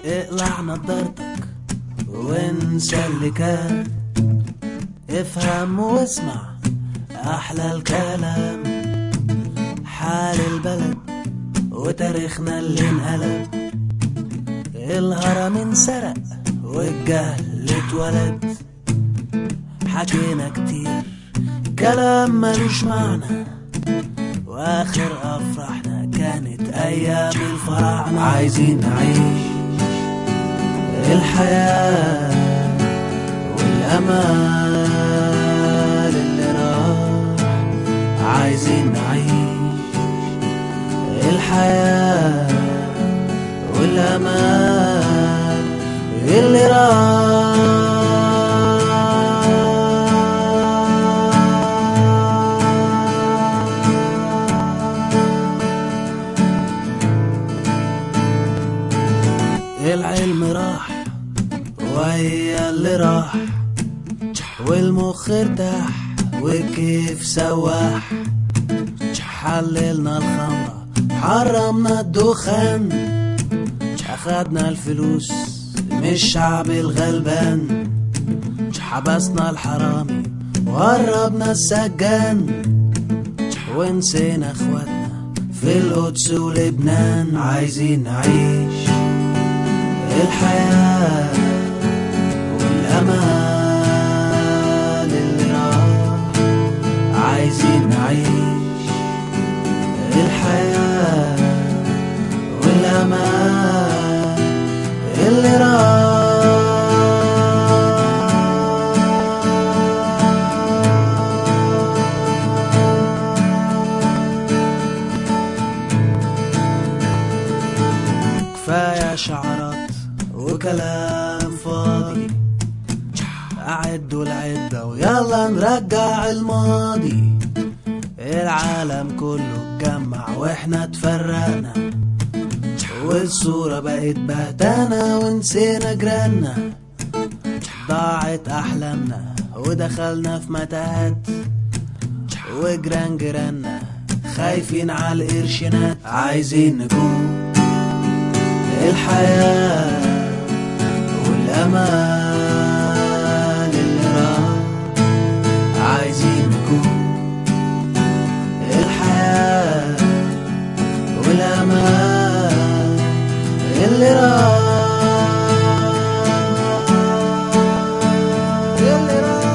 اقلع نضارتك وانسى اللي كان افهم واسمع احلى الكلام حال البلد وتاريخنا اللي انقلب الهرم انسرق والجهل اتولد حكينا كتير كلام ملوش معنى واخر افراحنا كانت ايام الفراعنه عايزين نعيش الحياه والامال اللي راح عايزين نعيش الحياه والامال اللي راح العلم راح وهي اللي راح والمخ ارتاح وكيف سواح حللنا الخمرة حرمنا الدخان أخدنا الفلوس من الشعب الغلبان حبسنا الحرامي وهربنا السجان ونسينا اخواتنا في القدس ولبنان عايزين نعيش الحياة والأمال اللي راح عايزين نعيش الحياة والأمال اللي راح كفاية شعارات وكلام فاضي أعدوا العدة ويلا نرجع الماضي العالم كله اتجمع واحنا اتفرقنا والصورة بقت بهتانة ونسينا جيراننا ضاعت أحلامنا ودخلنا في متاهات وجيران جيراننا خايفين على القرشينات عايزين نكون الحياة والأمان اللي راح عايزين نكون الحياة والأمان اللي راح اللي راح